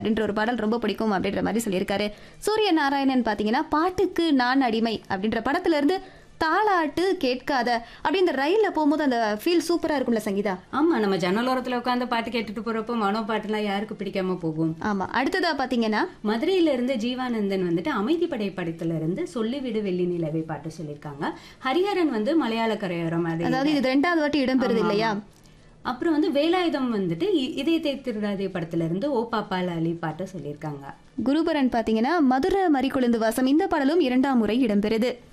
அப்படின்ற ஒரு பாடல் ரொம்ப பிடிக்கும் அப்படின்ற மாதிரி சொல்லியிருக்காரு சூரிய நாராயணன் பார்த்தீங்கன்னா பாட்டுக்கு நான் அடிமை அப்படின்ற படத்துல இருந்து தாளாட்டு கேட்காத அப்படி இந்த ரயில்ல போகும்போது அந்த ஃபீல் சூப்பரா இருக்கும்ல சங்கீதா ஆமா நம்ம ஜன்னலோரத்துல உட்காந்து பாட்டு கேட்டுட்டு போறப்போ மனோ பாட்டுலாம் யாருக்கு பிடிக்காம போகும் ஆமா அடுத்ததா பாத்தீங்கன்னா மதுரையில இருந்து ஜீவானந்தன் வந்துட்டு அமைதிப்படை படத்துல இருந்து சொல்லிவிடு வெள்ளி நிலவை பாட்டு சொல்லியிருக்காங்க ஹரிஹரன் வந்து மலையாள கரையோரம் அது அதாவது இது ரெண்டாவது வாட்டி இடம்பெறுது இல்லையா அப்புறம் வந்து வேலாயுதம் வந்துட்டு இ- இதயத்தை திருடாதே படத்துல இருந்து ஓ பாப்பா லாலி பாட்டு சொல்லியிருக்காங்க குருபரன் பாத்தீங்கன்னா மதுரை மறிக்குழுந்து வாசம் இந்த பாடலும் இரண்டாம் முறை இடம்பெறுது